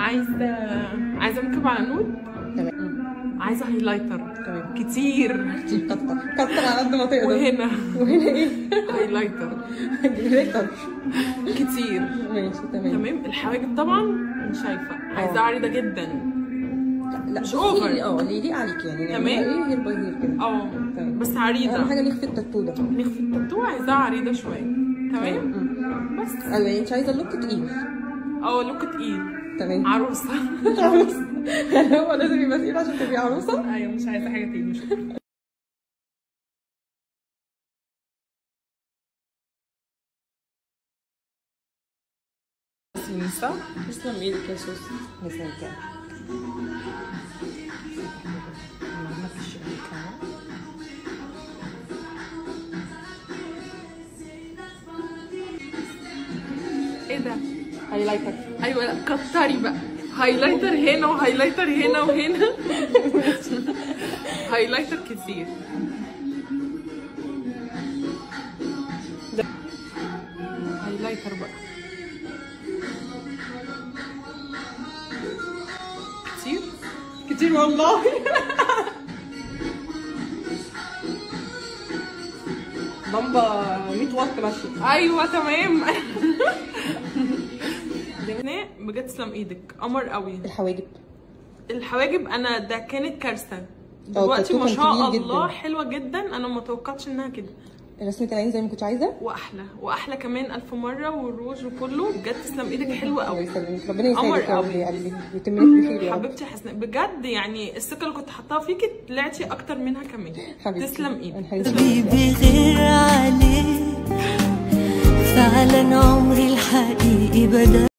عايزه عايزه ميك اب على نود تمام عايزه هايلايتر تمام كتير كتر كتر على قد ما تقدر وهنا وهنا ايه؟ هايلايتر جريتر كتير ماشي تمام تمام الحواجب طبعا مش شايفه عايزاها عريضه جدا لا مش بصي، over. اه اللي يليق عليك يعني تمام. نعملها ايه هير باي هير كده اه تمام. بس اهم عريضه حاجه نخفي التاتو ده نخفي التاتو عايزاها عريضه شويه تمام مم. بس ايوه انت عايزه اللوك تقيل اه لوك تقيل تمام عروسه عروسه يعني هو لازم يبقى تقيل عشان تبقي عروسه ايوه مش عايزه حاجه تقيل مش سميسة تسلم ايدك يا سوسي مثال ايه ده هايلايتر ايوه لا كتري بقى هايلايتر هنا وهايلايتر هنا وهنا هايلايتر كتير هايلايتر بقى كتير كتير والله لمبه 100 واط ماشيه ايوه تمام هنا بجد تسلم ايدك قمر قوي الحواجب الحواجب انا ده كانت كارثه أو دلوقتي كان ما شاء كبير الله جداً. حلوه جدا انا ما توقعتش انها كده رسمه العين زي ما كنت عايزه واحلى واحلى كمان الف مره والروج وكله بجد تسلم ايدك حلوه الله قوي يسلمك ربنا قمر يسعدك يا رب قوي. يا قلبي ويتم لك بخير يا رب حبيبتي حسناء بجد يعني الثقه اللي كنت حاطاها فيكي طلعتي اكتر منها كمان حبيبتي. تسلم ايدك الحمد لله. حبيبي غير عليك فعلا عمري الحقيقي بدأ